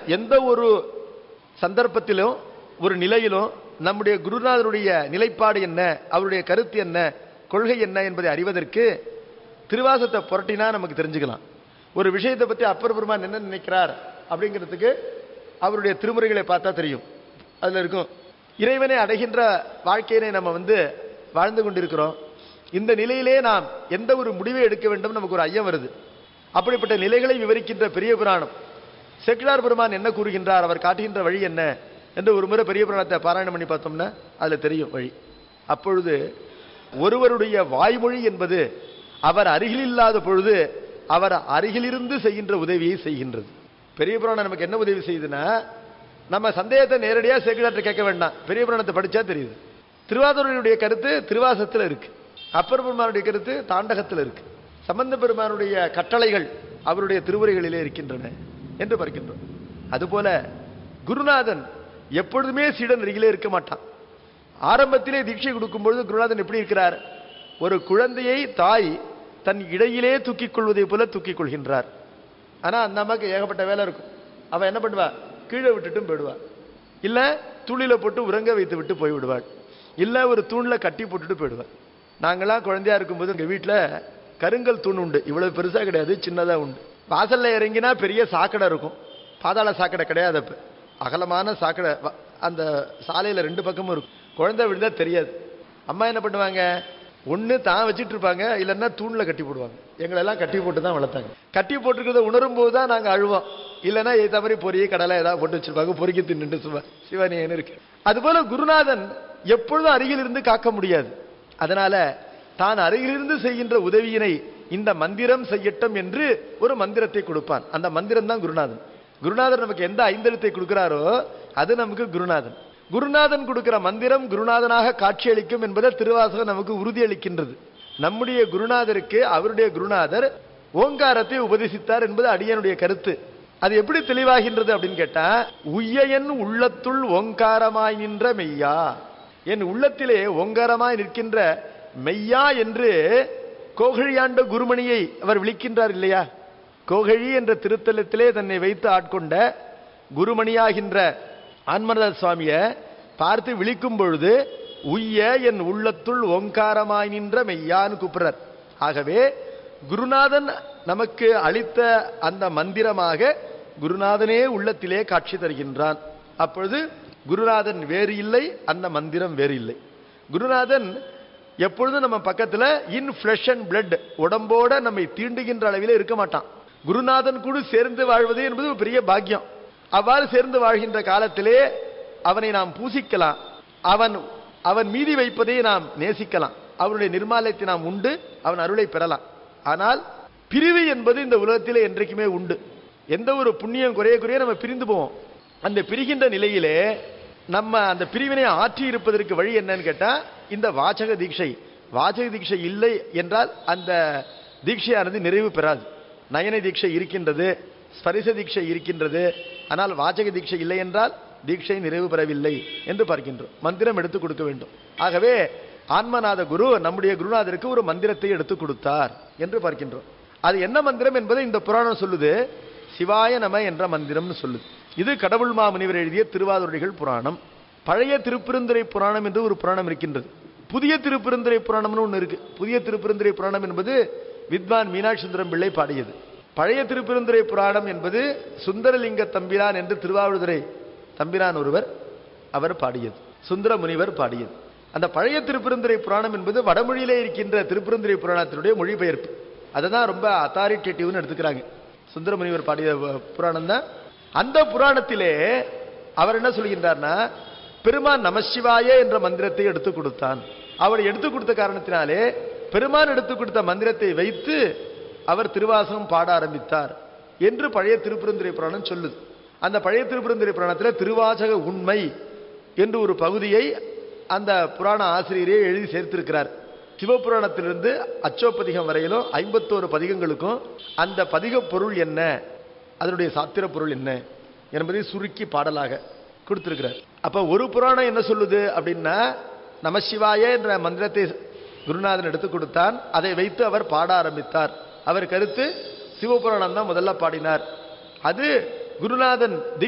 எந்த ஒரு சந்தர்ப்பத்திலும் ஒரு நிலையிலும் நம்முடைய குருநாதருடைய நிலைப்பாடு என்ன அவருடைய கருத்து என்ன கொள்கை என்ன என்பதை அறிவதற்கு திருவாசத்தை புரட்டினா நமக்கு தெரிஞ்சுக்கலாம் ஒரு விஷயத்தை பத்தி அப்பர் பெருமான் என்ன நினைக்கிறார் அப்படிங்கிறதுக்கு அவருடைய திருமுறைகளை பார்த்தா தெரியும் அதுல இருக்கும் இறைவனை அடைகின்ற வாழ்க்கையினை நம்ம வந்து வாழ்ந்து கொண்டிருக்கிறோம் இந்த நிலையிலே நாம் எந்த ஒரு முடிவை எடுக்க வேண்டும் நமக்கு ஒரு ஐயம் வருது அப்படிப்பட்ட நிலைகளை விவரிக்கின்ற பெரிய புராணம் செக்குலார் பெருமான் என்ன கூறுகின்றார் அவர் காட்டுகின்ற வழி என்ன என்று ஒரு முறை பெரிய புராணத்தை பாராயணம் பண்ணி பார்த்தோம்னா அதுல தெரியும் வழி அப்பொழுது ஒருவருடைய வாய்மொழி என்பது அவர் அருகில் இல்லாத பொழுது அவர் அருகிலிருந்து செய்கின்ற உதவியை செய்கின்றது பெரிய புராணம் நமக்கு என்ன உதவி செய்யுதுன்னா நம்ம சந்தேகத்தை நேரடியாக சேக்கிடார்ட்ட கேட்க வேண்டாம் பெரிய புராணத்தை படிச்சா தெரியுது திருவாதிரையுடைய கருத்து திருவாசத்தில் இருக்கு அப்பர் பெருமானுடைய கருத்து தாண்டகத்தில் இருக்கு சம்பந்த பெருமானுடைய கட்டளைகள் அவருடைய திருவுரைகளிலே இருக்கின்றன என்று பார்க்கின்றோம் அதுபோல குருநாதன் எப்பொழுதுமே சீடன் அருகிலே இருக்க மாட்டான் ஆரம்பத்திலே தீட்சை கொடுக்கும் பொழுது குருநாதன் எப்படி இருக்கிறார் ஒரு குழந்தையை தாய் தன் இடையிலே தூக்கிக் கொள்வதை போல தூக்கிக் கொள்கின்றார் ஆனா அந்த அம்மாக்கு ஏகப்பட்ட வேலை இருக்கும் அவ என்ன பண்ணுவா கீழே விட்டுட்டும் போயிடுவா இல்ல துளியில போட்டு உறங்க வைத்து விட்டு போய் விடுவாள் இல்ல ஒரு தூண்ல கட்டி போட்டுட்டு போயிடுவாள் நாங்கெல்லாம் குழந்தையா இருக்கும்போது எங்க வீட்டுல கருங்கல் தூண் உண்டு இவ்வளவு பெருசா கிடையாது சின்னதா உண்டு வாசல்ல இறங்கினா பெரிய சாக்கடை இருக்கும் பாதாள சாக்கடை கிடையாது அப்ப அகலமான சாக்கடை வ- அந்த சாலையில ரெண்டு பக்கமும் இருக்கும் குழந்தை விழுந்தா தெரியாது அம்மா என்ன பண்ணுவாங்க ஒண்ணு தான் வச்சிட்டு இருப்பாங்க இல்லைன்னா தூண்ல கட்டி போடுவாங்க எங்களை எல்லாம் கட்டி போட்டு தான் வளர்த்தாங்க கட்டி போட்டிருக்கிறத உணரும் போது தான் நாங்க அழுவோம் இல்லைன்னா இது தவறி பொரிய கடலை ஏதாவது போட்டு வச்சிருப்பாங்க பொறுக்கி தின்னுட்டு சும்மா சிவனியன் இருக்கு அதுபோல குருநாதன் எப்பொழுதும் அருகில் இருந்து காக்க முடியாது அதனால தான் அருகிலிருந்து செய்கின்ற உதவியினை இந்த மந்திரம் செய்யட்டும் என்று ஒரு மந்திரத்தை கொடுப்பான் அந்த மந்திரம் தான் குருநாதன் குருநாதர் நமக்கு எந்த ஐந்தெழுத்தை கொடுக்கிறாரோ அது நமக்கு குருநாதன் குருநாதன் கொடுக்கிற மந்திரம் குருநாதனாக காட்சியளிக்கும் என்பதை திருவாசகம் நமக்கு உறுதியளிக்கின்றது நம்முடைய குருநாதருக்கு அவருடைய குருநாதர் ஓங்காரத்தை உபதேசித்தார் என்பது அடியனுடைய கருத்து அது எப்படி தெளிவாகின்றது அப்படின்னு கேட்டா உய்யன் உள்ளத்துள் ஓங்காரமாய் நின்ற மெய்யா என் உள்ளத்திலே ஓங்காரமாய் நிற்கின்ற மெய்யா என்று கோகழியாண்ட குருமணியை அவர் விழிக்கின்றார் இல்லையா கோகழி என்ற திருத்தலத்திலே தன்னை வைத்து ஆட்கொண்ட குருமணியாகின்ற ஆன்மரத சுவாமிய பார்த்து விழிக்கும் பொழுது உய்ய என் உள்ளத்துள் ஓங்காரமாய் நின்ற மெய்யான்னு கூப்பிடுறார் ஆகவே குருநாதன் நமக்கு அளித்த அந்த மந்திரமாக குருநாதனே உள்ளத்திலே காட்சி தருகின்றான் அப்பொழுது குருநாதன் வேறு இல்லை அந்த மந்திரம் வேறு இல்லை குருநாதன் எப்பொழுதும் நம்ம பக்கத்துல இன் ஃபிளஷ் அண்ட் பிளட் உடம்போட நம்மை தீண்டுகின்ற அளவிலே இருக்க மாட்டான் குருநாதன் கூட சேர்ந்து வாழ்வது என்பது ஒரு பெரிய பாக்கியம் அவ்வாறு சேர்ந்து வாழ்கின்ற காலத்திலே அவனை நாம் பூசிக்கலாம் அவன் அவன் மீதி வைப்பதை நாம் நேசிக்கலாம் அவனுடைய நிர்மாலயத்தை நாம் உண்டு அவன் அருளை பெறலாம் ஆனால் பிரிவு என்பது இந்த உலகத்திலே என்றைக்குமே உண்டு எந்த ஒரு புண்ணியம் குறைய குறைய நம்ம பிரிந்து போவோம் அந்த பிரிகின்ற நிலையிலே நம்ம அந்த பிரிவினை ஆற்றி இருப்பதற்கு வழி என்னன்னு கேட்டா இந்த வாசக தீட்சை வாசக தீட்சை இல்லை என்றால் அந்த தீட்சையானது நிறைவு பெறாது நயன தீட்சை இருக்கின்றது ஸ்பரிச தீட்சை இருக்கின்றது ஆனால் வாசக தீட்சை இல்லை என்றால் தீட்சை நிறைவு பெறவில்லை என்று பார்க்கின்றோம் மந்திரம் எடுத்து கொடுக்க வேண்டும் ஆகவே ஆன்மநாத குரு நம்முடைய குருநாதருக்கு ஒரு மந்திரத்தை எடுத்து கொடுத்தார் என்று பார்க்கின்றோம் அது என்ன மந்திரம் என்பதை இந்த புராணம் சொல்லுது சிவாய நம என்ற மந்திரம்னு சொல்லுது இது கடவுள் மாமுனிவர் எழுதிய திருவாதிரைகள் புராணம் பழைய திருப்பெருந்துறை புராணம் என்று ஒரு புராணம் இருக்கின்றது புதிய திருப்பெருந்துறை புராணம்னு ஒன்று இருக்கு புதிய திருப்பெருந்துறை புராணம் என்பது வித்வான் மீனாட்சி சுந்தரம் பிள்ளை பாடியது பழைய திருப்பெருந்துறை புராணம் என்பது சுந்தரலிங்க தம்பிரான் என்று திருவாவூதுரை தம்பிரான் ஒருவர் அவர் பாடியது சுந்தர முனிவர் பாடியது அந்த பழைய திருப்பெருந்துறை புராணம் என்பது வடமொழியிலே இருக்கின்ற திருப்பெருந்துறை புராணத்தினுடைய மொழிபெயர்ப்பு அதை தான் ரொம்ப அத்தாரிட்டேட்டிவ்னு எடுத்துக்கிறாங்க சுந்தர முனிவர் பாடிய வ- புராணம் தான் அந்த புராணத்திலே அவர் என்ன சொல்கின்றார்னா பெருமான் நமசிவாய என்ற மந்திரத்தை எடுத்து கொடுத்தான் அவர் எடுத்து கொடுத்த காரணத்தினாலே பெருமான் எடுத்து கொடுத்த மந்திரத்தை வைத்து அவர் திருவாசகம் பாட ஆரம்பித்தார் என்று பழைய திருப்பெருந்துறை புராணம் சொல்லுது அந்த பழைய திருப்பெருந்துறை புராணத்தில் திருவாசக உண்மை என்று ஒரு பகுதியை அந்த புராண ஆசிரியரே எழுதி சேர்த்திருக்கிறார் சிவபுராணத்திலிருந்து அச்சோப்பதிகம் வரையிலும் ஐம்பத்தோரு பதிகங்களுக்கும் அந்த பதிக பொருள் என்ன அதனுடைய சாத்திர பொருள் என்ன என்பதை சுருக்கி பாடலாக கொடுத்திருக்கிறார் அப்ப ஒரு புராணம் என்ன சொல்லுது அப்படின்னா நமசிவாய என்ற மந்திரத்தை குருநாதன் எடுத்து கொடுத்தான் அதை வைத்து அவர் பாட ஆரம்பித்தார் அவர் கருத்து சிவபுராணம் தான் முதல்ல பாடினார் அது குருநாதன்